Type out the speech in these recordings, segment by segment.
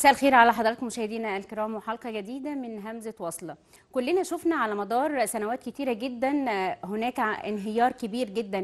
مساء الخير على حضراتكم مشاهدينا الكرام وحلقه جديده من همزه وصله كلنا شفنا على مدار سنوات كتيره جدا هناك انهيار كبير جدا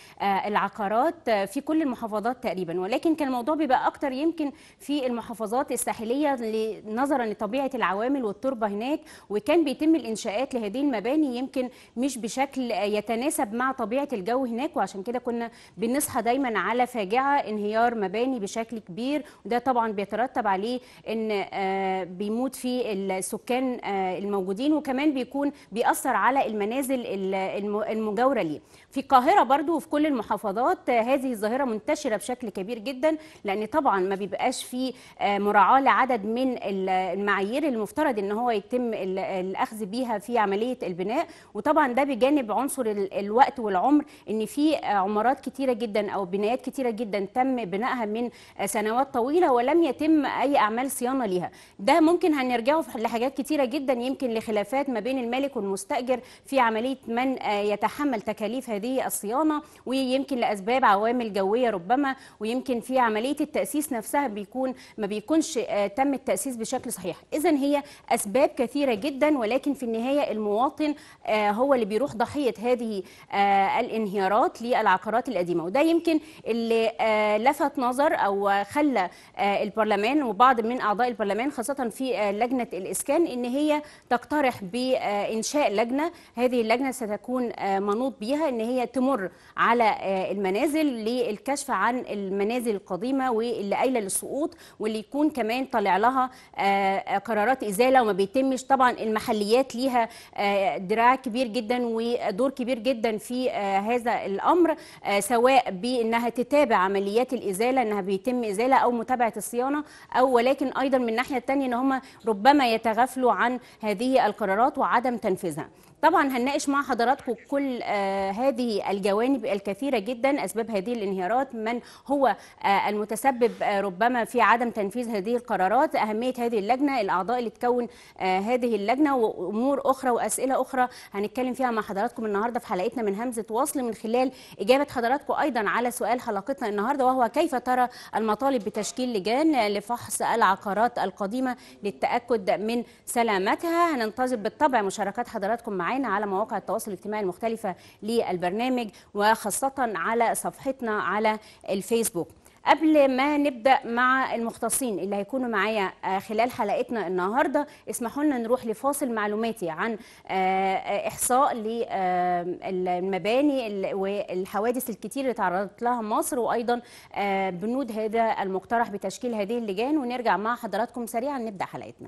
للعقارات في كل المحافظات تقريبا ولكن كان الموضوع بيبقى اكتر يمكن في المحافظات الساحليه نظرا لطبيعه العوامل والتربه هناك وكان بيتم الانشاءات لهذه المباني يمكن مش بشكل يتناسب مع طبيعه الجو هناك وعشان كده كنا بنصحى دايما على فاجعه انهيار مباني بشكل كبير وده طبعا بيترتب عليه ان بيموت فيه السكان الموجودين وكمان بيكون بيأثر على المنازل المجاورة ليه في القاهرة برضو وفي كل المحافظات هذه الظاهرة منتشرة بشكل كبير جدا لأن طبعا ما بيبقاش في مراعاة لعدد من المعايير المفترض ان هو يتم الأخذ بيها في عملية البناء وطبعا ده بجانب عنصر الوقت والعمر ان في عمارات كتيرة جدا أو بنايات كتيرة جدا تم بنائها من سنوات طويلة ولم يتم أي أعمال صيانة ليها ده ممكن هنرجعه لحاجات كتيرة جدا يمكن لخلافات ما بين المالك والمستأجر في عملية من يتحمل تكاليف هذه الصيانة ويمكن لأسباب عوامل جوية ربما ويمكن في عملية التأسيس نفسها بيكون ما بيكونش تم التأسيس بشكل صحيح إذا هي أسباب كثيرة جدا ولكن في النهاية المواطن هو اللي بيروح ضحية هذه الانهيارات للعقارات القديمة وده يمكن اللي لفت نظر أو خلى البرلمان وبعض من اعضاء البرلمان خاصه في لجنه الاسكان ان هي تقترح بانشاء لجنه هذه اللجنه ستكون منوط بها ان هي تمر على المنازل للكشف عن المنازل القديمه واللي قايله للسقوط واللي يكون كمان طالع لها قرارات ازاله وما بيتمش طبعا المحليات ليها دراع كبير جدا ودور كبير جدا في هذا الامر سواء بانها تتابع عمليات الازاله انها بيتم ازاله او متابعه الصيانه او ولكن ايضا من الناحيه الثانيه ان هم ربما يتغافلوا عن هذه القرارات وعدم تنفيذها طبعا هنناقش مع حضراتكم كل آه هذه الجوانب الكثيره جدا اسباب هذه الانهيارات من هو آه المتسبب آه ربما في عدم تنفيذ هذه القرارات اهميه هذه اللجنه الاعضاء اللي تكون آه هذه اللجنه وامور اخرى واسئله اخرى هنتكلم فيها مع حضراتكم النهارده في حلقتنا من همزه وصل من خلال اجابه حضراتكم ايضا على سؤال حلقتنا النهارده وهو كيف ترى المطالب بتشكيل لجان لفحص العقارات القديمه للتاكد من سلامتها هننتظر بالطبع مشاركات حضراتكم معانا معانا على مواقع التواصل الاجتماعي المختلفة للبرنامج وخاصة على صفحتنا على الفيسبوك قبل ما نبدا مع المختصين اللي هيكونوا معايا خلال حلقتنا النهارده اسمحوا لنا نروح لفاصل معلوماتي عن احصاء للمباني والحوادث الكتير اللي تعرضت لها مصر وايضا بنود هذا المقترح بتشكيل هذه اللجان ونرجع مع حضراتكم سريعا نبدا حلقتنا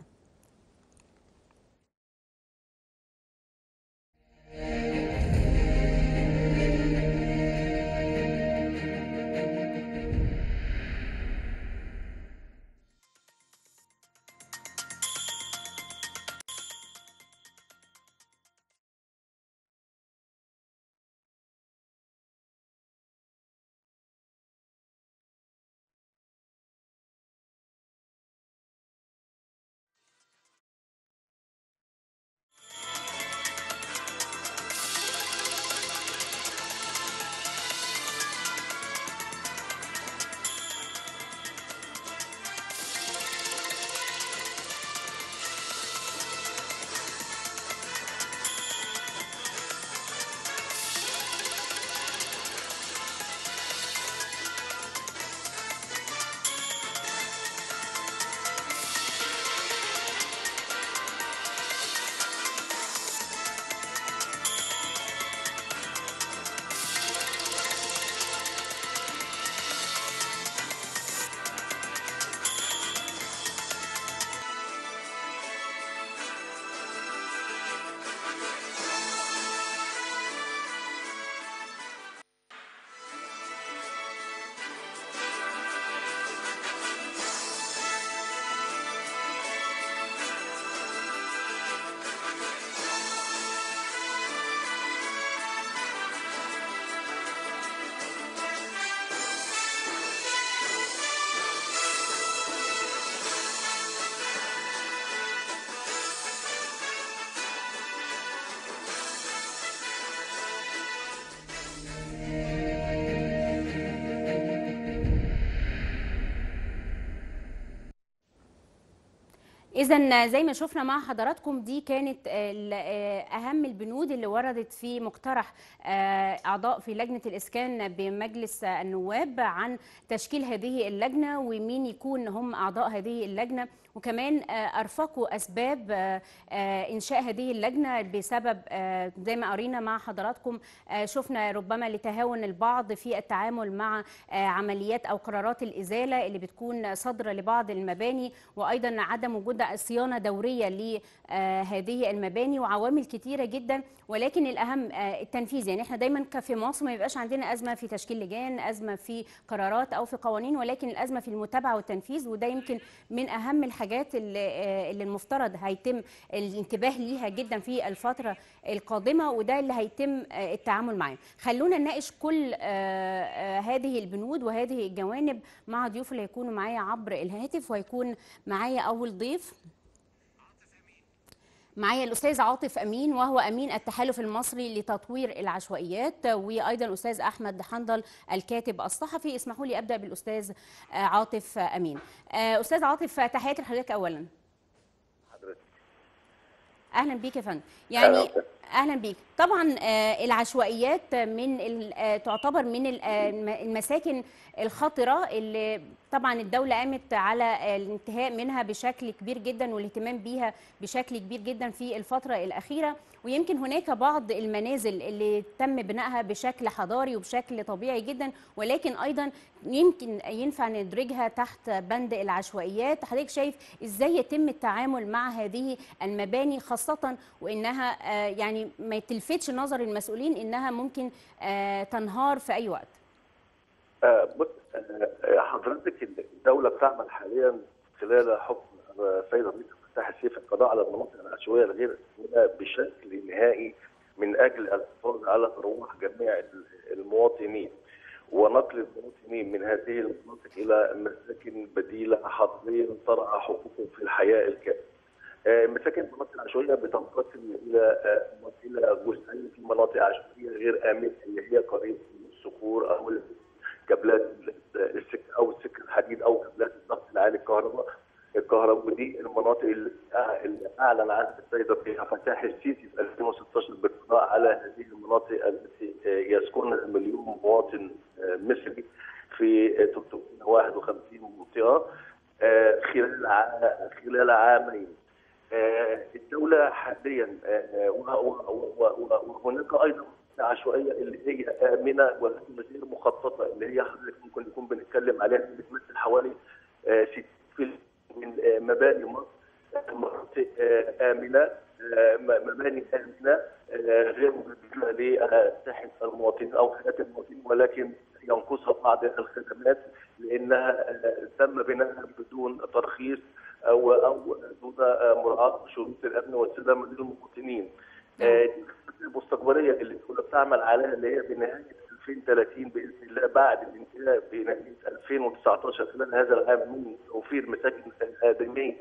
اذا زي ما شفنا مع حضراتكم دي كانت ال- آه، اهم البنود اللي وردت في مقترح آه، اعضاء في لجنه الاسكان بمجلس النواب عن تشكيل هذه اللجنه ومين يكون هم اعضاء هذه اللجنه وكمان آه، ارفقوا اسباب آه، آه، انشاء هذه اللجنه بسبب آه، زي ما قرينا مع حضراتكم آه، شفنا ربما لتهاون البعض في التعامل مع آه، عمليات او قرارات الازاله اللي بتكون صادره لبعض المباني وايضا عدم وجود صيانه دوريه لهذه المباني وعوامل كتيره جدا ولكن الاهم آه، التنفيذ يعني احنا دايما ك- في مصر ما يبقاش عندنا ازمه في تشكيل لجان ازمه في قرارات او في قوانين ولكن الازمه في المتابعه والتنفيذ وده يمكن من اهم الحاجات اللي, آه، اللي المفترض هيتم الانتباه ليها جدا في الفتره القادمه وده اللي هيتم آه، التعامل معاه خلونا نناقش كل آه، آه، هذه البنود وهذه الجوانب مع ضيوف اللي هيكونوا معايا عبر الهاتف وهيكون معايا اول ضيف معايا الاستاذ عاطف امين وهو امين التحالف المصري لتطوير العشوائيات وايضا الاستاذ احمد حنظل الكاتب الصحفي اسمحوا لي ابدا بالاستاذ آه، عاطف امين آه، استاذ عاطف تحياتي لحضرتك اولا حضرتك اهلا بيك يا فندم أهلا يعني وسهلا. اهلا بيك طبعا آه، العشوائيات من ال- آه، تعتبر من ال- آه، الم- المساكن الخطره اللي طبعا الدوله قامت على الانتهاء منها بشكل كبير جدا والاهتمام بيها بشكل كبير جدا في الفتره الاخيره ويمكن هناك بعض المنازل اللي تم بنائها بشكل حضاري وبشكل طبيعي جدا ولكن ايضا يمكن ينفع ندرجها تحت بند العشوائيات حضرتك شايف ازاي يتم التعامل مع هذه المباني خاصه وانها آه، يعني ما تلفتش نظر المسؤولين انها ممكن آه، تنهار في اي وقت آه، بص آه، حضرتك الدوله بتعمل حاليا خلال حكم السيد رئيس الفتاح السيسي القضاء على المناطق العشوائيه الغير اسكنيه بشكل نهائي من اجل الحفاظ على روح جميع المواطنين ونقل المواطنين من هذه المناطق الى مساكن بديله حضريه ترعى حقوقهم في الحياه الكامله. آه، مساكن المناطق العشوائيه بتنقسم الى آه، الى جزئين في مناطق عشوائيه غير امنه اللي هي قريب من الصخور او كابلات السكه او السكه الحديد او كابلات الضغط العالي الكهرباء الكهرباء ودي المناطق اللي اللي اعلن عنها السيد الرئيس فتاح السيسي في 2016 بالقضاء على هذه المناطق التي يسكنها مليون مواطن مصري في 351 منطقه آه، خلال ع- خلال عامين آه، الدولة حاليا آه، و- و- و- و- وهناك أيضا عشوائية اللي هي آمنة ولكن غير مخططة اللي هي حضرتك ممكن نكون بنتكلم عليها اللي بتمثل حوالي آه، 60% من آه، مباني مصر آه، مناطق آه، آمنة آه، م- مباني آمنة آه، غير مجدية لصحة المواطنين أو حياة المواطنين ولكن ينقصها بعض الخدمات لأنها آه، تم بنائها بدون ترخيص او او دون مراعاه شروط الامن والسلامه للمواطنين. آه، دي الخطط المستقبليه اللي الدوله بتعمل عليها اللي هي بنهايه 2030 باذن الله بعد الانتهاء بنهايه 2019 خلال هذا العام من توفير مساكن ادميه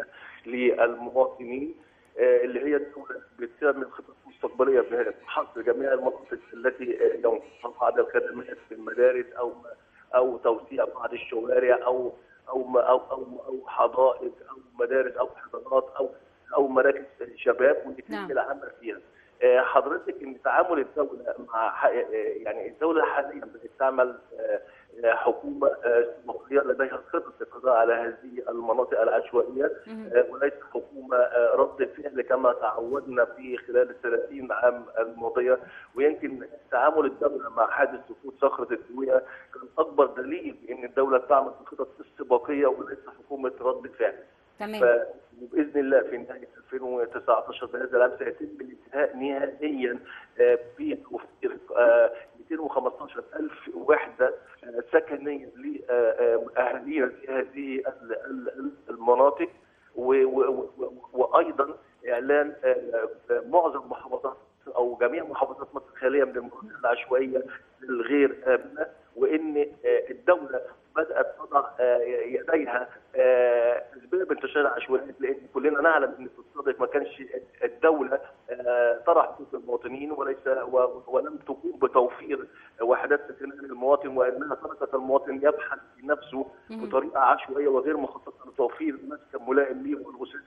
للمواطنين آه، اللي هي الدوله بتعمل خطط مستقبليه بحصر جميع المناطق التي آه، ينقصها بعض الخدمات في المدارس او او توسيع بعض الشوارع او او م- او او, أو حدائق او مدارس او حضانات او او مراكز شباب ويتم نعم. العمل فيها. آه، حضرتك ان تعامل الدوله مع ح- آه، يعني الدوله حاليا بتعمل آه، آه، حكومه آه، استباقيه لديها خطط للقضاء على هذه المناطق العشوائيه مهم. آه، وليس حكومه آه، رد فعل كما تعودنا في خلال ال 30 عام الماضيه ويمكن تعامل الدوله مع حادث سقوط صخره الدويه كان اكبر دليل ان الدوله بتعمل بخطط استباقيه وليس حكومه رد فعل. تمام ف- وباذن الله في نهايه 2019 بهذا العام سيتم الانتهاء نهائيا آه، في توفير آه، 215 الف وحده آه، سكنيه لاهالينا في هذه ال- ال- المناطق و- و- و- وايضا اعلان آه، آه، معظم محافظات او جميع محافظات مصر خاليه من المناطق العشوائيه الغير امنه وان آه، الدوله بدات تضع آه، يديها آه، اسباب انتشار العشوائيات لان كلنا نعلم ان في السابق ما كانش الدوله آه، ترى حقوق المواطنين وليس و- ولم تقوم بتوفير وحدات سكنيه للمواطن وانها تركت المواطن يبحث بنفسه مهم. بطريقه عشوائيه وغير مخططه لتوفير مسكن ملائم ليه ولاسرته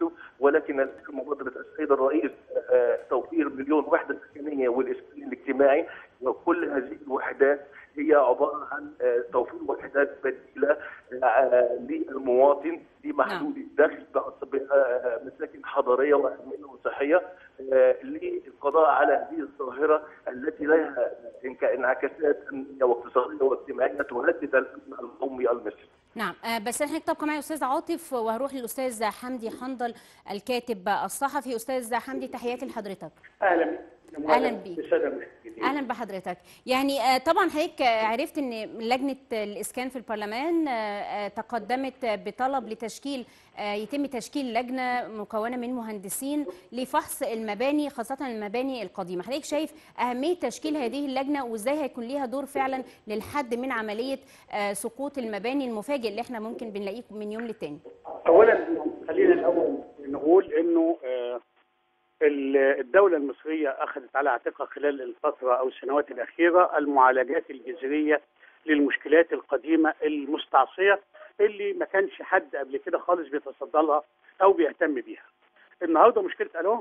ولكن مبادره السيد الرئيس آه، توفير مليون وحده سكنيه والاسكان الاجتماعي وكل هذه الوحدات هي عباره عن آه، توفير وحدات بديله آه، للمواطن لمحدود الدخل بمساكن حضاريه وامنه وصحيه آه، للقضاء على هذه الظاهره التي لها انك- انعكاسات امنيه واقتصاديه واجتماعيه تهدد الامن القومي المصري. نعم آه، بس احنا تبقى معي استاذ عاطف وهروح للاستاذ حمدي حنظل الكاتب الصحفي استاذ حمدي تحياتي لحضرتك اهلا بك أهلاً بيك. بالساده المشاهدين اهلا بحضرتك يعني آه، طبعا حضرتك آه، عرفت ان لجنه الاسكان في البرلمان آه، آه، تقدمت بطلب لتشكيل آه، يتم تشكيل لجنه مكونه من مهندسين لفحص المباني خاصه المباني القديمه حضرتك شايف اهميه تشكيل هذه اللجنه وازاي هيكون ليها دور فعلا للحد من عمليه آه، سقوط المباني المفاجئ اللي احنا ممكن بنلاقيه من يوم للتاني اولا خلينا الاول نقول انه آه، ال- الدوله المصريه اخذت على عاتقها خلال الفتره او السنوات الاخيره المعالجات الجذريه للمشكلات القديمه المستعصيه اللي ما كانش حد قبل كده خالص بيتصدى لها او بيهتم بيها. النهارده مشكله الو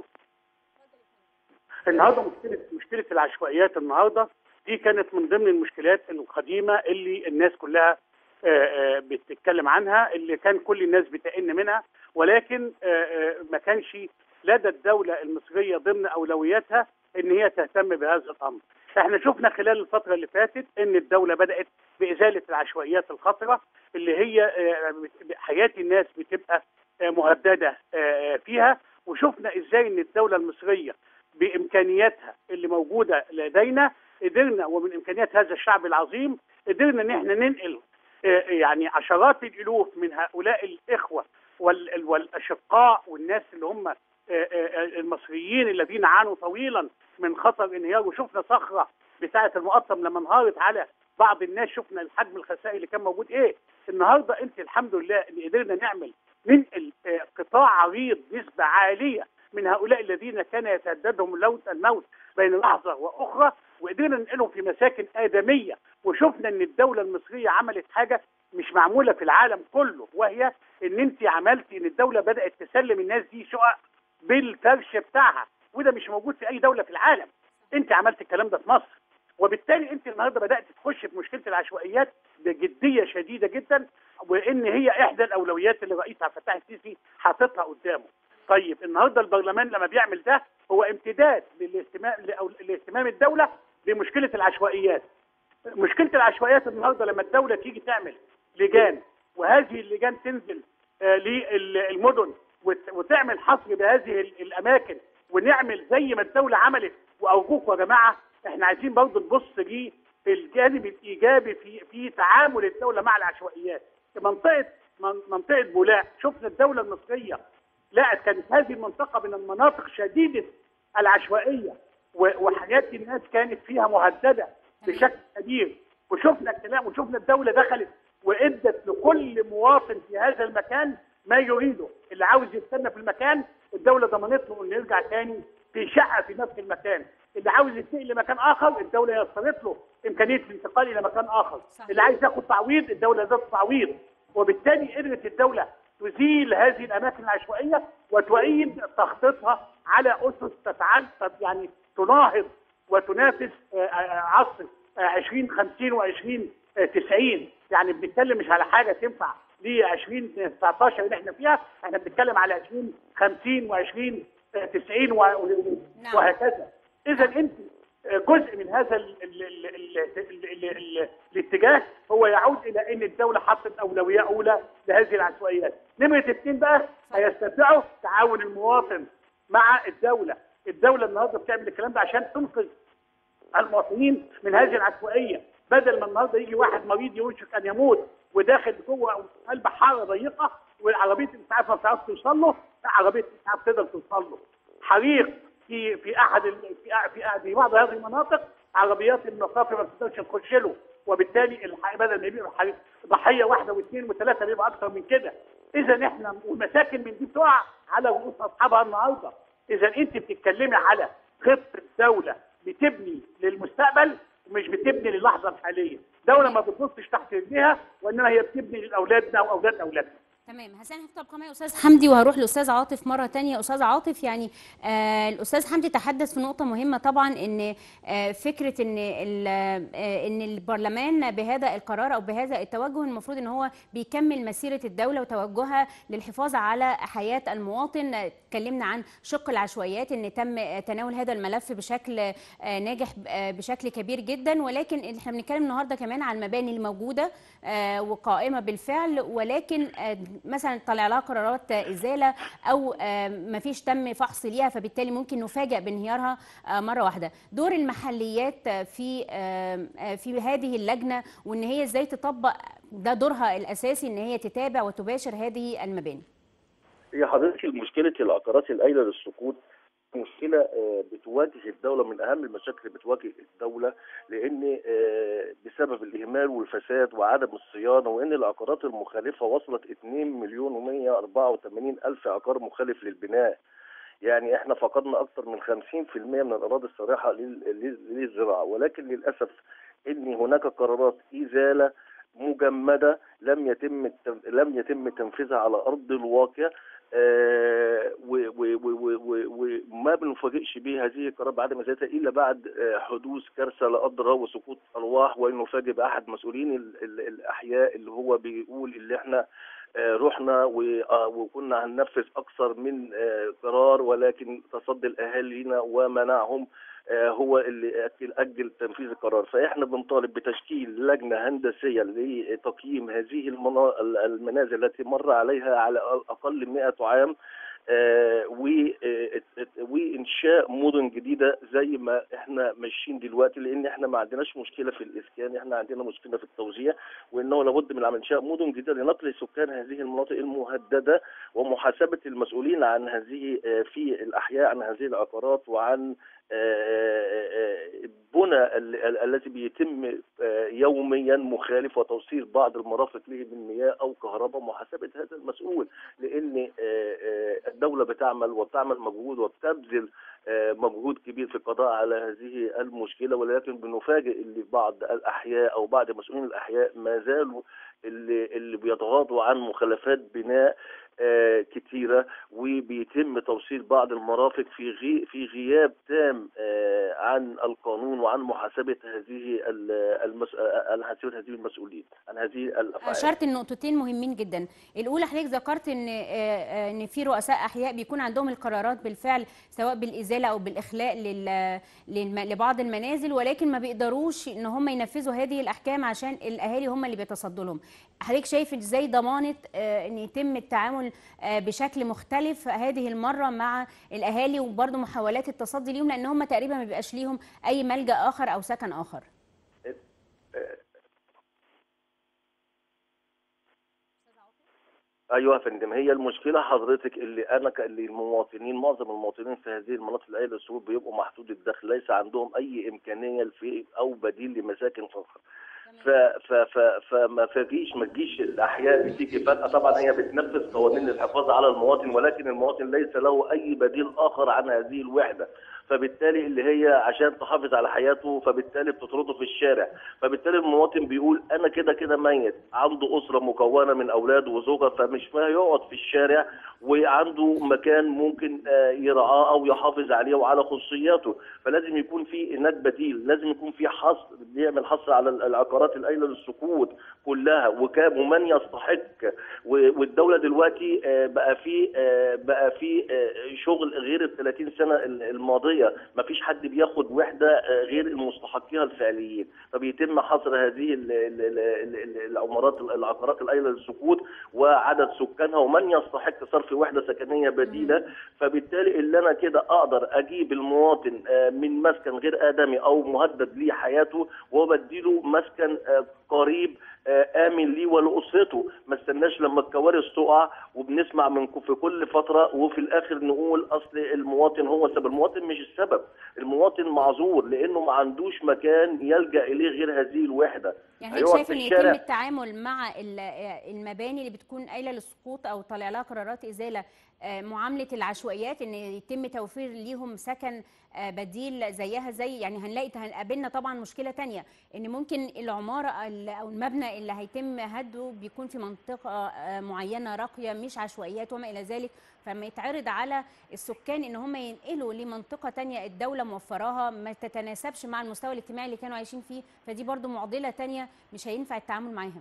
النهارده مشكله مشكله العشوائيات النهارده دي كانت من ضمن المشكلات القديمه اللي الناس كلها آه، آه، بتتكلم عنها اللي كان كل الناس بتئن منها ولكن آه، آه، ما كانش لدى الدوله المصريه ضمن اولوياتها ان هي تهتم بهذا الامر. احنا شفنا خلال الفتره اللي فاتت ان الدوله بدات بازاله العشوائيات الخطره اللي هي آه، بت- حياه الناس بتبقى آه، مهدده آه، فيها وشفنا ازاي ان الدوله المصريه بامكانياتها اللي موجوده لدينا قدرنا ومن امكانيات هذا الشعب العظيم قدرنا ان احنا ننقل آه، يعني عشرات الالوف من هؤلاء الاخوه وال- والاشقاء والناس اللي هم آه، آه، المصريين الذين عانوا طويلا من خطر انهيار وشفنا صخره بتاعه المقطم لما انهارت على بعض الناس شفنا الحجم الخسائر اللي كان موجود ايه النهارده انت الحمد لله ان قدرنا نعمل ننقل آه، قطاع عريض نسبه عاليه من هؤلاء الذين كان يتهددهم الموت الموت بين لحظه واخرى وقدرنا ننقلهم في مساكن ادميه وشفنا ان الدوله المصريه عملت حاجه مش معموله في العالم كله وهي ان انت عملتي ان الدوله بدات تسلم الناس دي شقق بالفرش بتاعها وده مش موجود في اي دوله في العالم انت عملت الكلام ده في مصر وبالتالي انت النهارده بدات تخش في مشكله العشوائيات بجديه شديده جدا وان هي احدى الاولويات اللي الرئيس عبد الفتاح السيسي حاططها قدامه. طيب النهارده البرلمان لما بيعمل ده هو امتداد للاهتمام لأو- لاهتمام الدوله بمشكله العشوائيات. مشكله العشوائيات النهارده لما الدوله تيجي تعمل لجان وهذه اللجان تنزل آه، للمدن وت- وتعمل حصر بهذه ال- الاماكن ونعمل زي ما الدوله عملت وارجوكم يا جماعه احنا عايزين برضه نبص ليه الجانب الايجابي في في تعامل الدوله مع العشوائيات في منطقه من- منطقه بولاق شفنا الدوله المصريه لقت كانت هذه المنطقه من المناطق شديده العشوائيه و- وحياه الناس كانت فيها مهدده بشكل كبير وشفنا الكلام وشفنا الدوله دخلت وادت لكل مواطن في هذا المكان ما يريده اللي عاوز يستنى في المكان الدوله ضمنت له انه يرجع تاني في شقه في نفس المكان اللي عاوز ينتقل لمكان اخر الدوله يسرت له امكانيه الانتقال الى مكان اخر صحيح. اللي عايز ياخد تعويض الدوله ادت تعويض وبالتالي قدرت الدوله تزيل هذه الاماكن العشوائيه وتعيد تخطيطها على اسس تتعل يعني تناهض وتنافس آه، آه، عصر آه، 2050 و20 90 يعني بنتكلم مش على حاجه تنفع ل 2019 اللي احنا فيها احنا بنتكلم على 2050 و20 90 نعم. وهكذا اذا انت جزء من هذا ال ال ال ال ال ال ال الاتجاه هو يعود الى ان الدوله حطت اولويه اولى لهذه العشوائيات. نمره اثنين بقى هيستطيعوا تعاون المواطن مع الدوله. الدوله النهارده بتعمل الكلام ده عشان تنقذ المواطنين من هذه العشوائيه بدل ما النهارده يجي واحد مريض يوشك ان يموت وداخل جوه قلب حاره ضيقه والعربيه الاسعاف ما بتعرفش توصل له لا عربيه الاسعاف تقدر توصل له حريق في في احد ال- في أح- في أحد- في بعض هذه المناطق عربيات المصافي ما بتقدرش تخش له وبالتالي الح- بدل ما يبقى حريق ضحيه واحده واثنين وثلاثه بيبقى اكثر من كده اذا احنا والمساكن من دي بتقع على رؤوس اصحابها النهارده اذا انت بتتكلمي على خطه دوله بتبني للمستقبل ومش بتبني للحظه الحاليه دوله ما بتبصش تحت رجليها وانما هي بتبني لاولادنا واولاد اولادنا تمام هسأل طب معايا استاذ حمدي وهروح لاستاذ عاطف مره تانية استاذ عاطف يعني آه الاستاذ حمدي تحدث في نقطه مهمه طبعا ان آه فكره ان آه ان البرلمان بهذا القرار او بهذا التوجه المفروض ان هو بيكمل مسيره الدوله وتوجهها للحفاظ على حياه المواطن اتكلمنا عن شق العشوائيات ان تم تناول هذا الملف بشكل آه ناجح آه بشكل كبير جدا ولكن احنا بنتكلم النهارده كمان عن المباني الموجوده آه وقائمه بالفعل ولكن آه مثلا طلع لها قرارات ازاله او ما فيش تم فحص ليها فبالتالي ممكن نفاجئ بانهيارها مره واحده دور المحليات في في هذه اللجنه وان هي ازاي تطبق ده دورها الاساسي ان هي تتابع وتباشر هذه المباني هي حضرتك مشكله العقارات القايله للسقوط مشكله بتواجه الدوله من اهم المشاكل اللي بتواجه الدوله لان بسبب الاهمال والفساد وعدم الصيانه وان العقارات المخالفه وصلت 2 مليون و184 الف عقار مخالف للبناء يعني احنا فقدنا اكثر من 50% من الاراضي الصالحه للزراعه ولكن للاسف ان هناك قرارات ازاله مجمده لم يتم لم يتم تنفيذها على ارض الواقع آه وما بنفاجئش به هذه القرار بعدم ازالتها الا بعد آه حدوث كارثه لا قدر الله وسقوط ارواح ونفاجئ باحد مسؤولين ال ال الاحياء اللي هو بيقول اللي احنا آه رحنا وكنا هننفذ اكثر من قرار ولكن تصدي الاهالي لنا ومنعهم هو اللي اجل تنفيذ القرار فاحنا بنطالب بتشكيل لجنه هندسيه لتقييم هذه المنازل التي مر عليها على الاقل 100 عام آه وانشاء مدن جديده زي ما احنا ماشيين دلوقتي لان احنا ما عندناش مشكله في الاسكان احنا عندنا مشكله في التوزيع وانه لابد من انشاء مدن جديده لنقل سكان هذه المناطق المهدده ومحاسبه المسؤولين عن هذه في الاحياء عن هذه العقارات وعن البنى الذي بيتم يوميا مخالف وتوصيل بعض المرافق له من مياه او كهرباء محاسبه هذا المسؤول لان الدوله بتعمل وبتعمل مجهود وبتبذل مجهود كبير في القضاء على هذه المشكله ولكن بنفاجئ اللي بعض الاحياء او بعض مسؤولين الاحياء ما زالوا اللي اللي بيتغاضوا عن مخالفات بناء آه كتيرة وبيتم توصيل بعض المرافق في غي في غياب تام آه عن القانون وعن محاسبة هذه المس... عن هذه المسؤولين عن هذه الأفعال أشرت النقطتين مهمين جدا الأولى حضرتك ذكرت إن آه إن في رؤساء أحياء بيكون عندهم القرارات بالفعل سواء بالإزالة أو بالإخلاء لل... للم... لبعض المنازل ولكن ما بيقدروش إن هم ينفذوا هذه الأحكام عشان الأهالي هم اللي بيتصدوا لهم حضرتك شايف ازاي ضمانه ان يتم التعامل بشكل مختلف هذه المره مع الاهالي وبرضه محاولات التصدي ليهم لان هم تقريبا ما بيبقاش ليهم اي ملجا اخر او سكن اخر ايوه يا فندم هي المشكله حضرتك اللي انا اللي المواطنين معظم المواطنين في هذه المناطق القليله للسهول بيبقوا محدود الدخل ليس عندهم اي امكانيه في او بديل لمساكن فخر ف ف ف فما فيش ما تجيش الاحياء بتيجي فجاه طبعا هي بتنفذ قوانين الحفاظ على المواطن ولكن المواطن ليس له اي بديل اخر عن هذه الوحده فبالتالي اللي هي عشان تحافظ على حياته فبالتالي بتطرده في الشارع فبالتالي المواطن بيقول انا كده كده ميت عنده اسره مكونه من اولاد وزوجه فمش ما يقعد في الشارع وعنده مكان ممكن يرعاه او يحافظ عليه وعلى خصوصياته فلازم يكون في هناك بديل لازم يكون في حصر بيعمل حصر على العقارات القايله للسقوط كلها وكام ومن يستحق والدوله دلوقتي بقى في بقى في شغل غير ال 30 سنه الماضيه ما فيش حد بياخد وحده غير المستحقيها الفعليين فبيتم حصر هذه العمارات العقارات القايله للسقوط وعدد سكانها ومن يستحق صرف وحده سكنيه بديله فبالتالي اللي انا كده اقدر اجيب المواطن من مسكن غير ادمي او مهدد ليه حياته وبديله مسكن قريب امن ليه ولاسرته ما استناش لما الكوارث تقع وبنسمع من في كل فتره وفي الاخر نقول اصل المواطن هو السبب المواطن مش السبب المواطن معذور لانه ما عندوش مكان يلجا اليه غير هذه الوحده يعني انت شايف ان يتم التعامل مع المباني اللي بتكون قايله للسقوط او طالع لها قرارات ازاله آه، معامله العشوائيات ان يتم توفير ليهم سكن آه، بديل زيها زي يعني هنلاقي هنقابلنا طبعا مشكله تانية ان ممكن العماره ال- او المبنى اللي هيتم هده بيكون في منطقه آه، معينه راقيه مش عشوائيات وما الى ذلك فما يتعرض على السكان ان هم ينقلوا لمنطقه تانية الدوله موفراها ما تتناسبش مع المستوى الاجتماعي اللي كانوا عايشين فيه فدي برضو معضله تانية مش هينفع التعامل معاها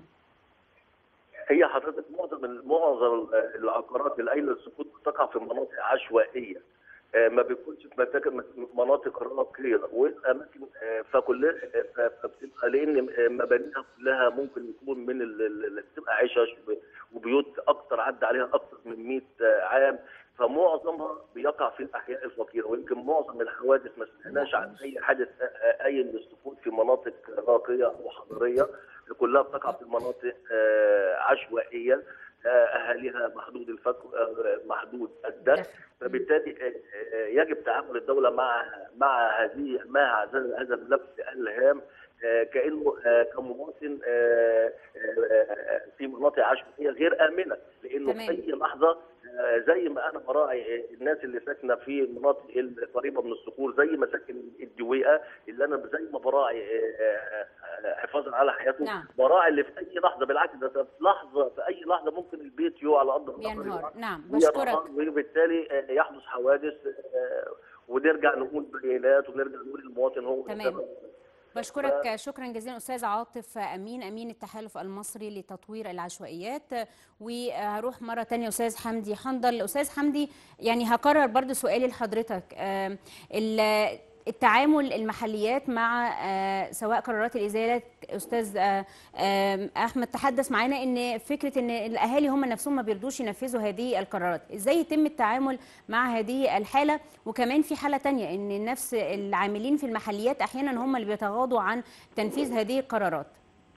هي حضرتك معظم معظم العقارات اللي قايله السقوط بتقع في مناطق عشوائيه آه، ما بيكونش في متاك- مناطق راقيه والاماكن آه، فكل آه، فبتبقى لان آه، مبانيها كلها ممكن يكون من ال- ال- ال- بتبقى عشش وبيوت اكتر عدى عليها اكتر من 100 عام فمعظمها بيقع في الاحياء الفقيره ويمكن معظم الحوادث ما سمعناش عن اي حادث آه، اي من السقوط في مناطق راقيه او حضريه كلها بتقع في مناطق آه، عشوائيه آه، اهاليها محدود الفك آه، محدود الدخل فبالتالي آه، آه، يجب تعامل الدوله مع مع هذه مع هذا هذا الملف الهام آه، كانه آه، كمواطن آه، آه، في مناطق عشوائيه غير امنه لانه تمام. في اي لحظه آه، زي ما انا براعي آه، الناس اللي ساكنه في المناطق القريبه من الصخور زي ما ساكن الدويقه اللي انا زي ما براعي آه، آه، آه، حفاظا على حياته نعم. براعي اللي في اي لحظه بالعكس ده في لحظه في اي لحظه ممكن البيت يقع على ارض القبر بينهار نعم وينهار بشكرك وبالتالي آه، يحدث حوادث آه، ونرجع نقول بيانات ونرجع نقول المواطن هو تمام. بشكرك شكرا جزيلا استاذ عاطف امين امين التحالف المصري لتطوير العشوائيات وهروح مره تانية استاذ حمدي حنظل استاذ حمدي يعني هكرر برضو سؤالي لحضرتك آم، ال- التعامل المحليات مع آه، سواء قرارات الازاله استاذ آه، آم، احمد تحدث معانا ان فكره ان الاهالي هم نفسهم ما بيرضوش ينفذوا هذه القرارات ازاي يتم التعامل مع هذه الحاله وكمان في حاله تانية ان نفس العاملين في المحليات احيانا هم اللي بيتغاضوا عن تنفيذ هذه القرارات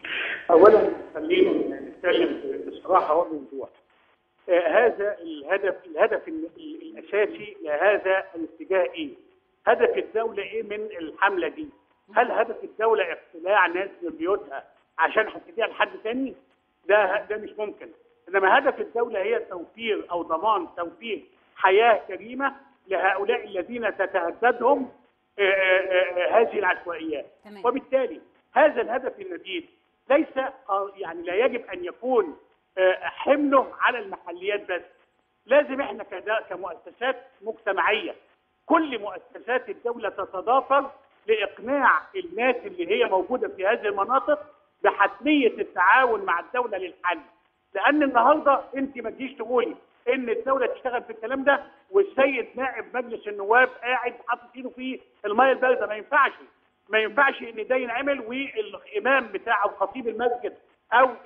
اولا خلينا نتكلم بصراحه وبوضوح آه، هذا الهدف الهدف ال- ال- الاساسي لهذا الاتجاه ايه؟ هدف الدوله ايه من الحمله دي؟ هل هدف الدوله اقتلاع ناس من بيوتها عشان هتديها لحد تاني؟ ده ده مش ممكن انما هدف الدوله هي توفير او ضمان توفير حياه كريمه لهؤلاء الذين تتهددهم آه، آه، آه، هذه العشوائيات تمام. وبالتالي هذا الهدف النبيل ليس آه، يعني لا يجب ان يكون آه، حمله على المحليات بس لازم احنا كدا- كمؤسسات مجتمعيه كل مؤسسات الدوله تتضافر لاقناع الناس اللي هي موجوده في هذه المناطق بحتميه التعاون مع الدوله للحل لان النهارده انت ما تجيش تقولي ان الدوله تشتغل في الكلام ده والسيد نائب مجلس النواب قاعد حاطط ايده في الميه البارده ما ينفعش ما ينفعش ان ده ينعمل والامام بتاع او خطيب المسجد او آه،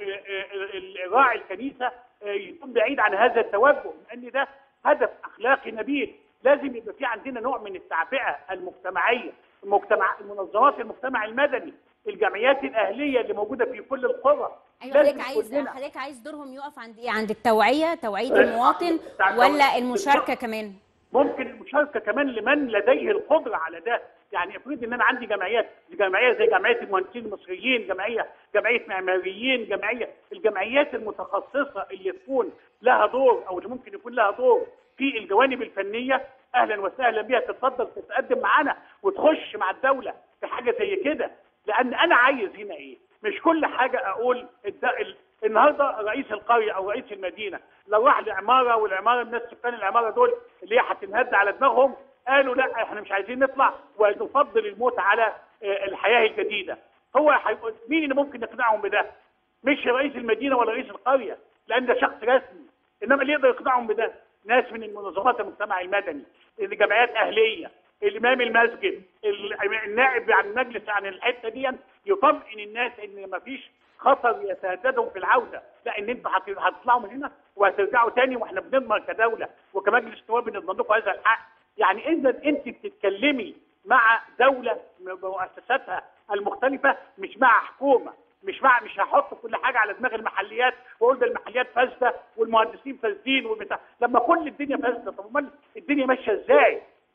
آه، راعي الكنيسه آه، يكون بعيد عن هذا التوجه لان ده هدف اخلاقي نبيل لازم يبقى في عندنا نوع من التعبئه المجتمعيه المجتمع المنظمات المجتمع المدني الجمعيات الاهليه اللي موجوده في كل القرى ايوه لازم حضرتك عايز كلنا- حضرتك عايز دورهم يقف عند ايه عند التوعيه توعيه آه، المواطن بتاع ولا التوعية. المشاركه كمان ممكن المشاركه كمان لمن لديه القدره على ده يعني افرض ان انا عندي جمعيات جمعيه زي جمعيه المهندسين المصريين جمعيه جمعيه معماريين جمعيه الجمعيات المتخصصه اللي تكون لها دور او اللي ممكن يكون لها دور في الجوانب الفنيه اهلا وسهلا بيها تتفضل تتقدم معانا وتخش مع الدوله في حاجه زي كده لان انا عايز هنا ايه مش كل حاجه اقول الد... ال... النهارده رئيس القريه او رئيس المدينه لو راح لعماره والعماره الناس سكان العماره دول اللي هي هتنهد على دماغهم قالوا لا احنا مش عايزين نطلع ونفضل الموت على آه، الحياه الجديده هو هيقول مين اللي ممكن يقنعهم بده؟ مش رئيس المدينه ولا رئيس القريه لان ده شخص رسمي انما اللي يقدر يقنعهم بده ناس من المنظمات المجتمع المدني الجمعيات اهليه الامام المسجد ال- النائب عن المجلس عن الحته دي يطمئن الناس ان ما فيش خطر يتهددهم في العوده لا ان انتوا هت- هتطلعوا من هنا وهترجعوا تاني واحنا بنضمن كدوله وكمجلس نواب بنضمن لكم هذا الحق يعني اذا انت بتتكلمي مع دوله بمؤسساتها المختلفه مش مع حكومه مش مع مش هحط كل حاجه على دماغ المحليات واقول ده المحليات فاسده والمهندسين فاسدين والبتاع لما كل الدنيا فاسده طب امال الدنيا ماشيه ازاي؟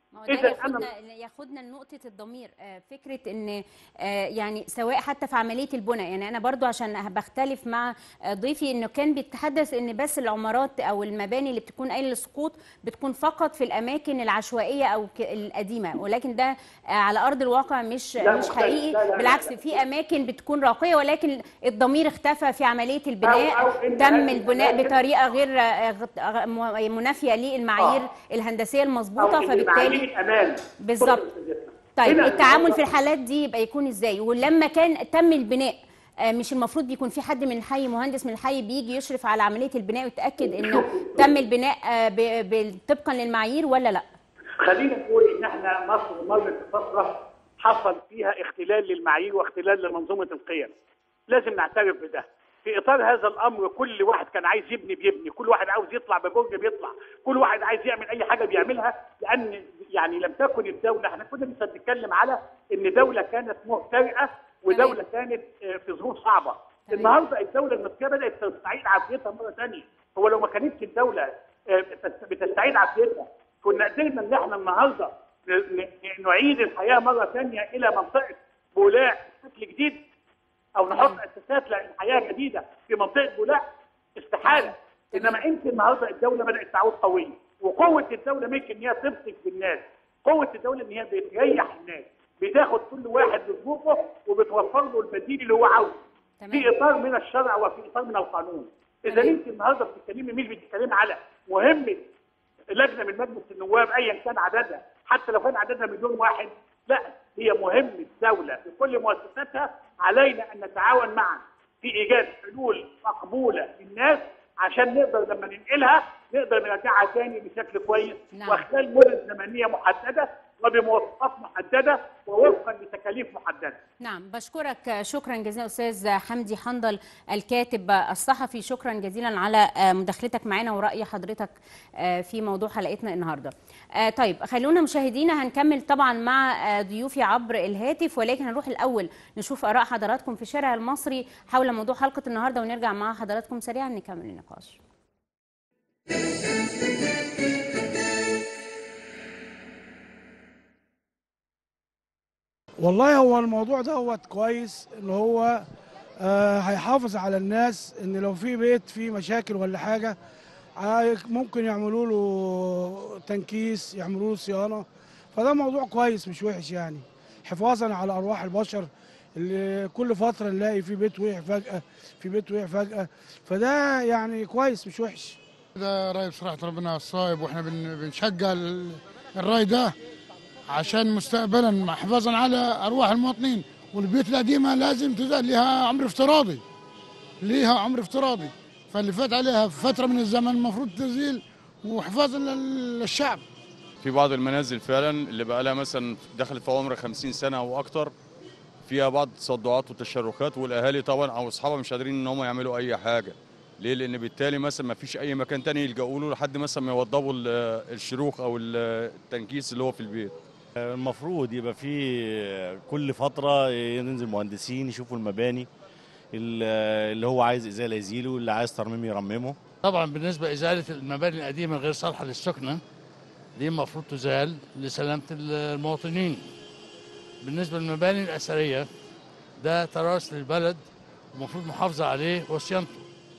ما هو ده إذا ياخدنا ياخدنا لنقطة الضمير آه، فكرة ان آه، يعني سواء حتى في عملية البناء يعني انا برضو عشان بختلف مع آه، ضيفي انه كان بيتحدث ان بس العمارات او المباني اللي بتكون قايله للسقوط بتكون فقط في الاماكن العشوائية او ك- القديمة ولكن ده آه، على ارض الواقع مش لا، مش مختلف. حقيقي لا، لا، لا. بالعكس في اماكن بتكون راقية ولكن الضمير اختفى في عملية أو البناء إن تم هذه البناء الأماكن- بطريقة غير آه، غ- غ- م- منافية للمعايير آه. الهندسية أو المظبوطة إن فبالتالي معايير امان بالظبط. بص يا سيدنا. طيب هنا التعامل في النهاردة- الحالات دي يبقى يكون ازاي ولما كان تم البناء آه، مش المفروض بيكون في حد من الحي مهندس من الحي بيجي يشرف على عمليه البناء ويتاكد انه تم البناء آه، ب- ب- طبقا للمعايير ولا لا خلينا نقول ان احنا مصر مرت بفتره حصل فيها اختلال للمعايير واختلال لمنظومه القيم. لازم نعترف بده. في اطار هذا الامر كل واحد كان عايز يبني بيبني، كل واحد عاوز يطلع ببرج بيطلع، كل واحد عايز يعمل اي حاجه بيعملها لان يعني لم تكن الدوله احنا كنا لسه بنتكلم على ان دوله كانت مهترئه ودوله كانت آه، في ظروف صعبه. تمام. النهارده الدوله المصريه بدات تستعيد عافيتها مره ثانيه، هو لو ما كانتش الدوله آه، بتست- بتستعيد عافيتها كنا قدرنا ان احنا النهارده ن- ن- نعيد الحياه مره ثانيه الى منطقه بولاع بشكل جديد او نحط اساسات لحياه جديده في منطقه بولاع استحاله انما انت النهارده الدوله بدات تعود قويه وقوه الدوله مش ان هي تمسك بالناس قوه الدوله ان هي بتريح الناس بتاخد كل واحد بظروفه وبتوفر له البديل اللي هو عاوزه تمام. في اطار من الشرع وفي اطار من القانون اذا تمام. انت النهارده بتتكلمي مش بتتكلمي على مهمه لجنه من مجلس النواب ايا كان عددها حتى لو كان عددها مليون واحد لا هي مهمه دوله بكل مؤسساتها علينا ان نتعاون معا في ايجاد حلول مقبوله للناس عشان نقدر لما ننقلها نقدر نرجعها تاني بشكل كويس نعم. وخلال مدد زمنيه محدده وبمواصفات محدده ووفقا لتكاليف محدده نعم بشكرك شكرا جزيلا استاذ حمدي حنظل الكاتب الصحفي شكرا جزيلا على مداخلتك معنا وراي حضرتك في موضوع حلقتنا النهارده طيب خلونا مشاهدينا هنكمل طبعا مع ضيوفي عبر الهاتف ولكن هنروح الاول نشوف اراء حضراتكم في الشارع المصري حول موضوع حلقه النهارده ونرجع مع حضراتكم سريعا نكمل النقاش والله هو الموضوع دوت كويس ان هو آه هيحافظ على الناس ان لو في بيت فيه مشاكل ولا حاجه عاي- ممكن يعملوا له تنكيس يعملوا له صيانه فده موضوع كويس مش وحش يعني حفاظا على ارواح البشر اللي كل فتره نلاقي في بيت وقع فجاه في بيت وقع فجاه فده يعني كويس مش وحش ده راي بصراحة ربنا الصايب واحنا بن- بنشجع ال- الراي ده عشان مستقبلا حفاظا على ارواح المواطنين والبيوت القديمة لازم تزال لها عمر افتراضي ليها عمر افتراضي فاللي فات عليها فترة من الزمن المفروض تزيل وحفاظا لل- للشعب في بعض المنازل فعلا اللي بقى لها مثلا دخلت في عمر 50 سنه او اكتر فيها بعض التصدعات والتشرخات والاهالي طبعا او اصحابها مش قادرين ان هم يعملوا اي حاجه ليه لان بالتالي مثلا ما فيش اي مكان تاني يلجأوا له لحد مثلا ما يوضبوا ال- الشروخ او ال- التنكيس اللي هو في البيت المفروض يبقى في كل فترة ينزل مهندسين يشوفوا المباني ال- اللي هو عايز إزالة يزيله اللي عايز ترميم يرممه طبعا بالنسبة إزالة المباني القديمة غير صالحة للسكنة دي المفروض تزال لسلامة المواطنين بالنسبة للمباني الأثرية ده تراث للبلد ومفروض محافظة عليه وصيانته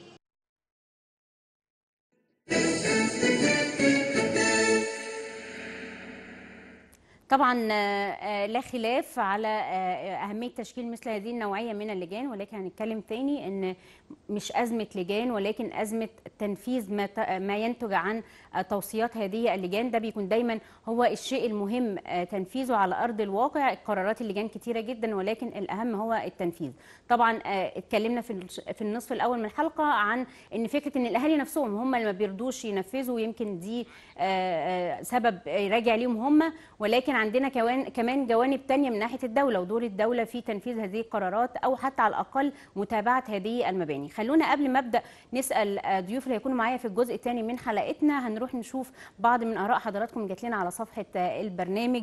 طبعا آه، آه، لا خلاف على آه، أهمية تشكيل مثل هذه النوعية من اللجان ولكن هنتكلم تاني إن مش أزمة لجان ولكن أزمة تنفيذ ما ت- ما ينتج عن آه، توصيات هذه اللجان ده بيكون دايما هو الشيء المهم آه، تنفيذه على أرض الواقع قرارات اللجان كتيرة جدا ولكن الأهم هو التنفيذ طبعا آه، اتكلمنا في الش- في النصف الأول من الحلقة عن إن فكرة إن الأهالي نفسهم هم اللي ما بيرضوش ينفذوا يمكن دي آه، آه، سبب راجع ليهم هم ولكن عندنا كمان كمان جوانب تانية من ناحيه الدوله ودور الدوله في تنفيذ هذه القرارات او حتى على الاقل متابعه هذه المباني خلونا قبل ما ابدا نسال آه، ضيوف اللي هيكونوا معايا في الجزء الثاني من حلقتنا هنروح نشوف بعض من اراء حضراتكم جات لنا على صفحه آه، البرنامج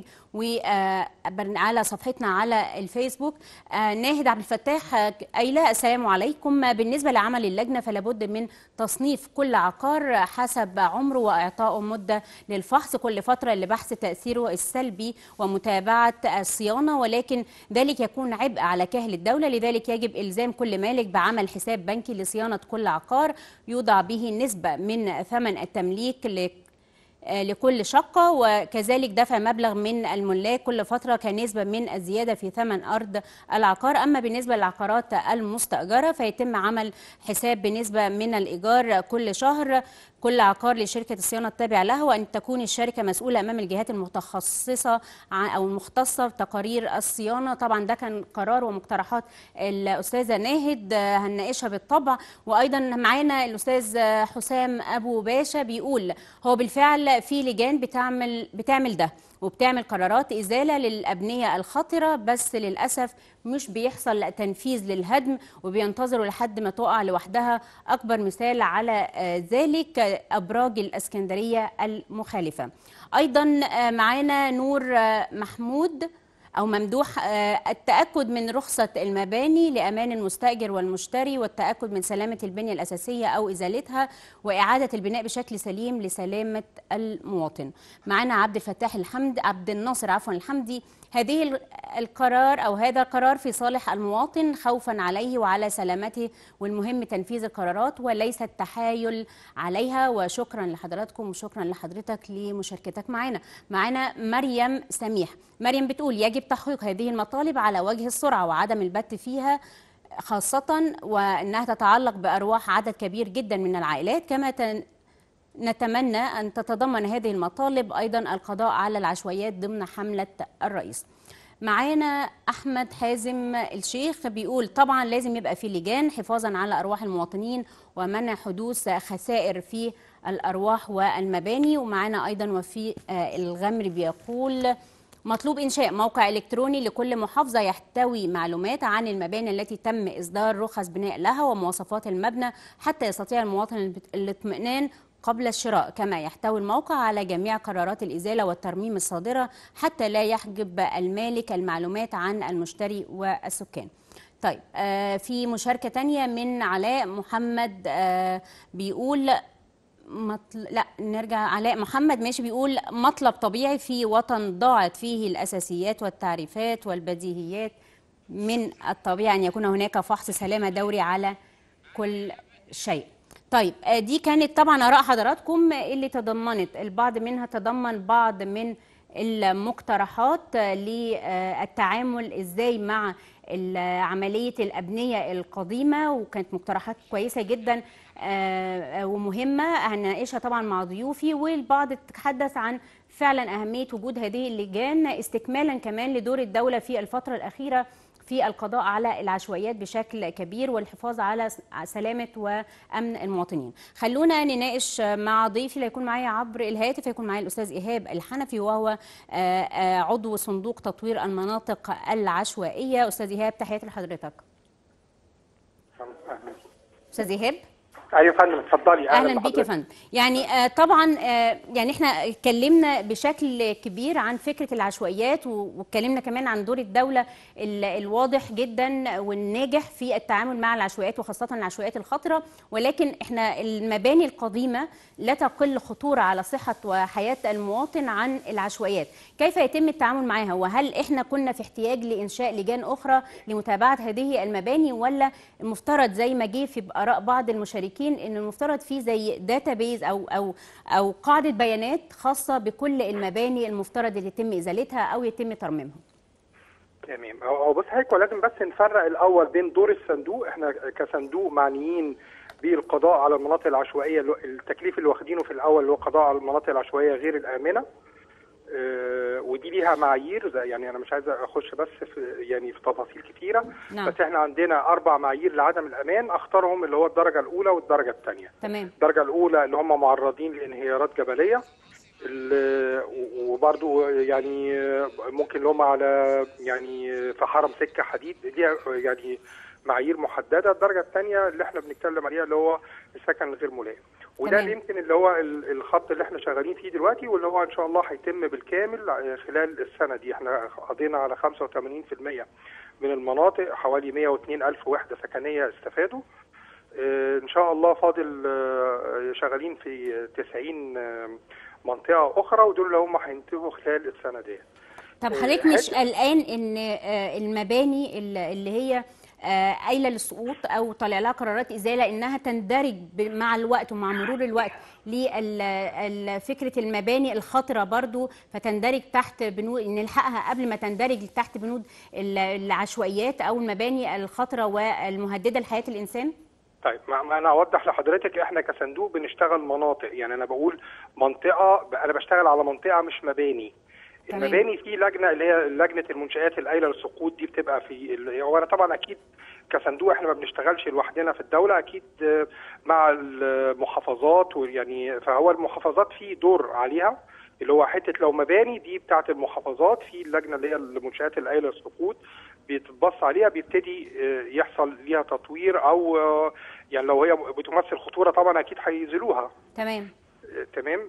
وعلى صفحتنا على الفيسبوك آه، ناهد عبد الفتاح آه، قايله السلام عليكم بالنسبه لعمل اللجنه فلا بد من تصنيف كل عقار حسب عمره واعطائه مده للفحص كل فتره لبحث تاثيره السلبي ومتابعه الصيانه ولكن ذلك يكون عبء على كاهل الدوله لذلك يجب الزام كل مالك بعمل حساب بنكي لصيانه كل عقار يوضع به نسبه من ثمن التمليك ل آه، لكل شقة وكذلك دفع مبلغ من الملاك كل فترة كنسبة من الزيادة في ثمن أرض العقار أما بالنسبة للعقارات المستأجرة فيتم عمل حساب بنسبة من الإيجار كل شهر كل عقار لشركة الصيانة التابعة لها وأن تكون الشركة مسؤولة أمام الجهات المتخصصة عن- أو المختصة بتقارير الصيانة طبعا ده كان قرار ومقترحات الأستاذة ناهد آه، هنناقشها بالطبع وأيضا معانا الأستاذ آه، حسام أبو باشا بيقول هو بالفعل في لجان بتعمل بتعمل ده وبتعمل قرارات إزالة للأبنية الخطرة بس للأسف مش بيحصل تنفيذ للهدم وبينتظروا لحد ما تقع لوحدها أكبر مثال على آه، ذلك آه، أبراج الأسكندرية المخالفة أيضا آه، معانا نور آه، محمود أو ممدوح آه، التأكد من رخصة المباني لأمان المستأجر والمشتري والتأكد من سلامة البنية الأساسية أو إزالتها وإعادة البناء بشكل سليم لسلامة المواطن معنا عبد الفتاح الحمد عبد الناصر عفوا الحمدي هذه ال- القرار أو هذا القرار في صالح المواطن خوفا عليه وعلى سلامته والمهم تنفيذ القرارات وليس التحايل عليها وشكرا لحضراتكم وشكرا لحضرتك لمشاركتك معنا معنا مريم سميح مريم بتقول يجب تحقيق هذه المطالب على وجه السرعة وعدم البت فيها خاصة وأنها تتعلق بأرواح عدد كبير جدا من العائلات كما تن- نتمنى أن تتضمن هذه المطالب أيضا القضاء على العشوائيات ضمن حملة الرئيس معانا أحمد حازم الشيخ بيقول طبعا لازم يبقى في لجان حفاظا على أرواح المواطنين ومنع حدوث خسائر في الأرواح والمباني ومعانا أيضا وفي آه، الغمر بيقول مطلوب إنشاء موقع إلكتروني لكل محافظة يحتوي معلومات عن المباني التي تم إصدار رخص بناء لها ومواصفات المبنى حتى يستطيع المواطن الاطمئنان قبل الشراء كما يحتوي الموقع على جميع قرارات الإزالة والترميم الصادرة حتى لا يحجب المالك المعلومات عن المشتري والسكان طيب آه في مشاركة تانية من علاء محمد آه بيقول مطل... لا نرجع علاء محمد ماشي بيقول مطلب طبيعي في وطن ضاعت فيه الأساسيات والتعريفات والبديهيات من الطبيعي أن يكون هناك فحص سلامة دوري على كل شيء طيب آه، دي كانت طبعا آراء حضراتكم اللي تضمنت البعض منها تضمن بعض من المقترحات آه، للتعامل ازاي مع ال- عملية الأبنية القديمة وكانت مقترحات كويسة جدا آه، آه، ومهمة هنناقشها طبعا مع ضيوفي والبعض تحدث عن فعلا أهمية وجود هذه اللجان استكمالا كمان لدور الدولة في الفترة الأخيرة في القضاء على العشوائيات بشكل كبير والحفاظ على س- سلامة وأمن المواطنين خلونا نناقش مع ضيفي اللي هيكون معايا عبر الهاتف هيكون معايا الأستاذ إيهاب الحنفي وهو آه، آه، عضو صندوق تطوير المناطق العشوائية أستاذ إيهاب تحياتي لحضرتك أستاذ إيهاب ايوه يا فندم اتفضلي اهلا بيك بحضرتك. يا فندم يعني آه، طبعا آه، يعني احنا اتكلمنا بشكل كبير عن فكره العشوائيات و- واتكلمنا كمان عن دور الدوله ال- الواضح جدا والناجح في التعامل مع العشوائيات وخاصه العشوائيات الخطره ولكن احنا المباني القديمه لا تقل خطوره على صحه وحياه المواطن عن العشوائيات كيف يتم التعامل معها وهل احنا كنا في احتياج لانشاء لجان اخرى لمتابعه هذه المباني ولا المفترض زي ما جه في اراء بعض المشاركين ان المفترض في زي داتابيز او او او قاعده بيانات خاصه بكل المباني المفترض اللي يتم ازالتها او يتم ترميمها تمام هو هو بص حضرتك ولازم بس نفرق الاول بين دور الصندوق احنا كصندوق معنيين بالقضاء على المناطق العشوائيه اللي- التكليف اللي واخدينه في الاول اللي هو قضاء على المناطق العشوائيه غير الامنه آه، ودي ليها معايير زي- يعني انا مش عايز اخش بس في يعني في تفاصيل كتيره نعم. بس احنا عندنا اربع معايير لعدم الامان اختارهم اللي هو الدرجه الاولى والدرجه الثانيه تمام الدرجه الاولى اللي هم معرضين لانهيارات جبليه ال- وبرضو يعني ممكن اللي هم على يعني في حرم سكه حديد ليها يعني معايير محدده الدرجه الثانيه اللي احنا بنتكلم عليها اللي هو السكن الغير ملائم وده تمام. اللي يمكن اللي هو ال- الخط اللي احنا شغالين فيه دلوقتي واللي هو ان شاء الله هيتم بالكامل خلال السنه دي احنا قضينا على 85% من المناطق حوالي 102 الف وحده سكنيه استفادوا آه، ان شاء الله فاضل آه، شغالين في 90 آه، منطقه اخرى ودول اللي هم هينتهوا خلال السنه دي طب آه، حضرتك مش هل- قلقان ان آه، المباني ال- اللي هي آه، قايله للسقوط او طالع لها قرارات ازاله انها تندرج ب- مع الوقت ومع مرور الوقت لفكره المباني الخطره برضو فتندرج تحت بنود نلحقها قبل ما تندرج تحت بنود ال- العشوائيات او المباني الخطره والمهدده لحياه الانسان؟ طيب ما ما انا اوضح لحضرتك احنا كصندوق بنشتغل مناطق يعني انا بقول منطقه انا بشتغل على منطقه مش مباني تمام. المباني في لجنه اللي هي لجنه المنشات القايله للسقوط دي بتبقى في ال- هو انا طبعا اكيد كصندوق احنا ما بنشتغلش لوحدنا في الدوله اكيد آه، مع المحافظات ويعني فهو المحافظات في دور عليها اللي هو حته لو مباني دي بتاعه المحافظات في اللجنه اللي هي المنشات القايله للسقوط بيتبص عليها بيبتدي آه، يحصل ليها تطوير او آه، يعني لو هي بتمثل خطوره طبعا اكيد هينزلوها تمام آه، تمام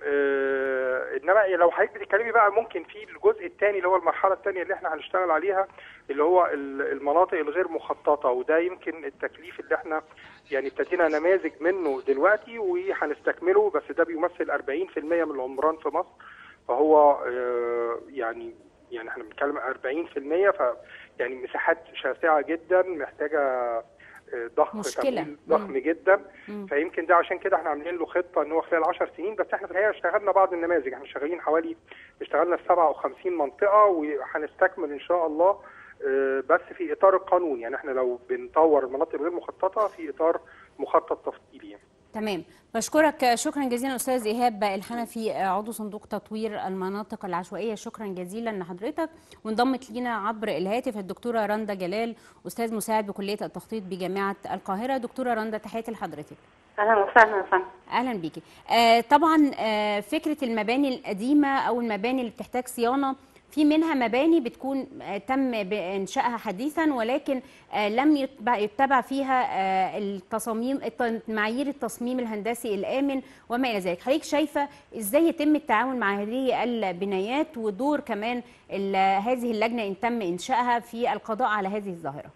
آه انما لو حضرتك بتتكلمي بقى ممكن في الجزء الثاني اللي هو المرحله الثانيه اللي احنا هنشتغل عليها اللي هو ال- المناطق الغير مخططه وده يمكن التكليف اللي احنا يعني ابتدينا نماذج منه دلوقتي وهنستكمله بس ده بيمثل 40% من العمران في مصر فهو آه يعني يعني احنا بنتكلم 40% ف يعني مساحات شاسعه جدا محتاجه آه، ضخ مشكلة. تمويل ضخم جدا مم. فيمكن ده عشان كده احنا عاملين له خطه ان هو خلال 10 سنين بس احنا في الحقيقه اشتغلنا بعض النماذج احنا شغالين حوالي اشتغلنا في 57 منطقه وهنستكمل ان شاء الله آه، بس في اطار القانون يعني احنا لو بنطور المناطق الغير مخططه في اطار مخطط تفصيلي يعني. تمام بشكرك شكرا جزيلا استاذ ايهاب الحنفي عضو صندوق تطوير المناطق العشوائيه شكرا جزيلا لحضرتك وانضمت لينا عبر الهاتف الدكتوره رندا جلال استاذ مساعد بكليه التخطيط بجامعه القاهره دكتوره رندا تحياتي لحضرتك اهلا وسهلا يا فندم اهلا بيكي آه طبعا آه فكره المباني القديمه او المباني اللي بتحتاج صيانه في منها مباني بتكون آه تم بانشائها حديثا ولكن آه لم يتبع, يتبع فيها آه التصاميم الت- معايير التصميم الهندسي الامن وما الى ذلك حضرتك شايفه ازاي يتم التعامل مع هذه البنايات ودور كمان ال- هذه اللجنه ان تم انشائها في القضاء على هذه الظاهره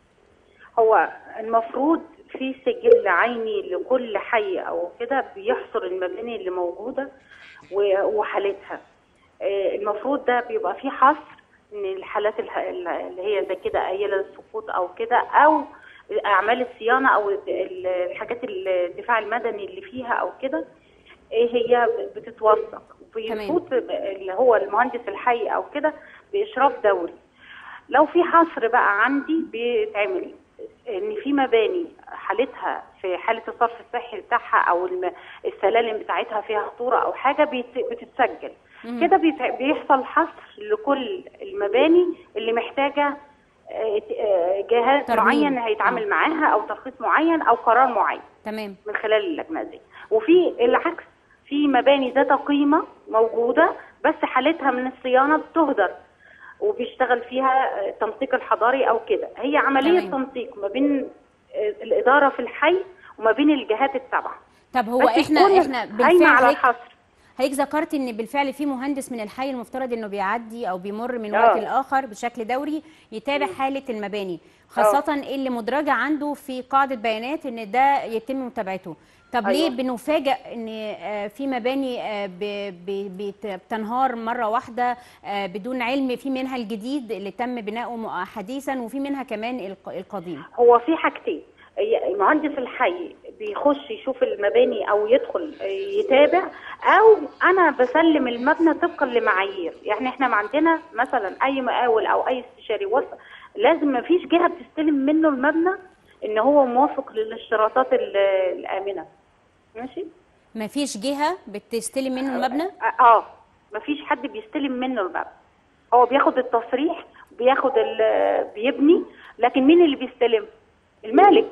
هو المفروض في سجل عيني لكل حي او كده بيحصر المباني اللي موجوده و- وحالتها آه، المفروض ده بيبقى فيه حصر ان الحالات الح- اللي هي زي كده قايله للسقوط او كده او اعمال الصيانه او ال- الحاجات الدفاع المدني اللي فيها او كده إيه هي بتتوثق بيفوت اللي هو المهندس الحي او كده باشراف دوري لو في حصر بقى عندي بيتعمل ان في مباني حالتها في حاله الصرف الصحي بتاعها او الم- السلالم بتاعتها فيها خطوره او حاجه بيت- بتتسجل مم. كده بيت- بيحصل حصر لكل المباني اللي محتاجه آه، آه، جهاز ترميم. معين هيتعامل معاها او ترخيص معين او قرار معين تمام من خلال اللجنه دي وفي العكس في مباني ذات قيمه موجوده بس حالتها من الصيانه بتهدر وبيشتغل فيها التنسيق الحضاري او كده هي عمليه تمام. تنسيق ما بين آه، الاداره في الحي وما بين الجهات التابعه طب هو بس احنا تكون احنا قايمه بالفعل على هيك- الحصر حضرتك ذكرت ان بالفعل في مهندس من الحي المفترض انه بيعدي او بيمر من آه. وقت لاخر بشكل دوري يتابع حاله المباني خاصه اللي مدرجه عنده في قاعده بيانات ان ده يتم متابعته طب ليه أيوة. بنفاجئ ان آه، في مباني آه، ب- ب- بت- بتنهار مره واحده آه، بدون علم في منها الجديد اللي تم بناؤه مؤ- حديثا وفي منها كمان الق- القديم هو في حاجتين هي- مهندس الحي بيخش يشوف المباني او يدخل يتابع او انا بسلم المبنى طبقا لمعايير يعني احنا ما عندنا مثلا اي مقاول او اي استشاري وصل لازم ما فيش جهه بتستلم منه المبنى ان هو موافق للاشتراطات ال- الامنه ماشي مفيش جهه بتستلم منه المبنى اه ما فيش حد بيستلم منه المبنى هو بياخد التصريح بياخد ال- بيبني لكن مين اللي بيستلم المالك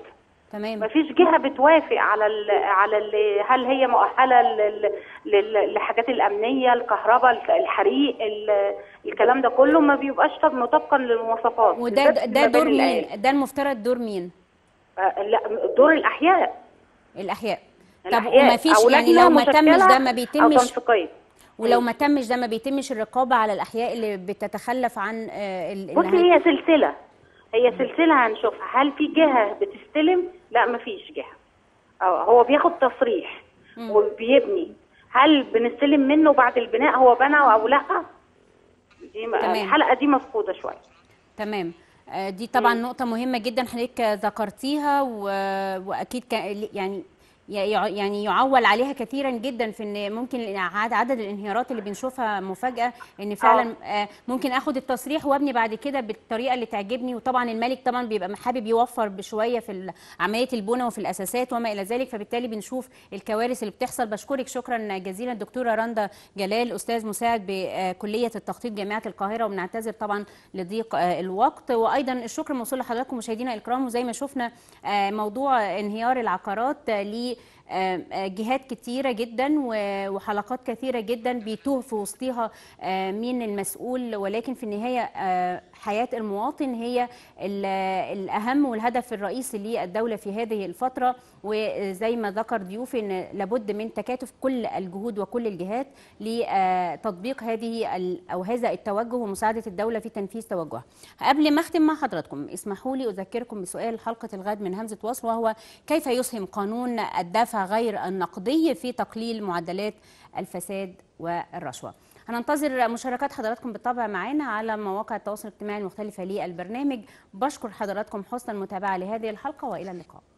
تمام مفيش جهه بتوافق على ال على ال هل هي مؤهله لل- لل- للحاجات الامنيه الكهرباء الك- الحريق ال- الكلام ده كله ما بيبقاش طب- مطابقا للمواصفات وده بالذات ده في دور مباني مين الأهالي. ده المفترض دور مين آه، لا دور الاحياء الاحياء طب الأحياء وما فيش أو يعني لجنة لو ما تمش مشكلة ده ما أو بيتمش تنسيقية ولو ما تمش ده ما بيتمش الرقابه على الاحياء اللي بتتخلف عن آه، ال- بصي إنها- هي سلسلة هي سلسلة هنشوفها هل في جهة بتستلم؟ لا مفيش جهة اه هو بياخد تصريح وبيبني هل بنستلم منه بعد البناء هو بنى او لا؟ دي م- تمام. الحلقة دي مفقودة شوية تمام آه، دي طبعا نقطة مهمة جدا حضرتك ذكرتيها و- وأكيد كا- يعني يع- يعني يعول عليها كثيرا جدا في ان ممكن عد- عدد الانهيارات اللي بنشوفها مفاجاه ان فعلا آه، ممكن اخد التصريح وابني بعد كده بالطريقه اللي تعجبني وطبعا المالك طبعا بيبقى حابب يوفر بشويه في ال- عمليه البناء وفي الاساسات وما الى ذلك فبالتالي بنشوف الكوارث اللي بتحصل بشكرك شكرا جزيلا الدكتوره رندا جلال استاذ مساعد بكليه التخطيط جامعه القاهره وبنعتذر طبعا لضيق آه، الوقت وايضا الشكر موصول لحضراتكم مشاهدينا الكرام وزي ما شفنا آه، موضوع انهيار العقارات آه، ليه آه، آه، جهات كتيرة جدا و- وحلقات كثيرة جدا بيتوه في وسطها آه، مين المسؤول ولكن في النهاية آه، حياة المواطن هي ال- الأهم والهدف الرئيسي للدولة في هذه الفترة وزي ما ذكر ضيوفي ان لابد من تكاتف كل الجهود وكل الجهات لتطبيق هذه ال- او هذا التوجه ومساعده الدوله في تنفيذ توجهها. قبل ما اختم مع حضراتكم اسمحوا لي اذكركم بسؤال حلقه الغد من همزه وصل وهو كيف يسهم قانون الدفع غير النقدي في تقليل معدلات الفساد والرشوه. هننتظر مشاركات حضراتكم بالطبع معنا على مواقع التواصل الاجتماعي المختلفه للبرنامج بشكر حضراتكم حسن المتابعه لهذه الحلقه والى اللقاء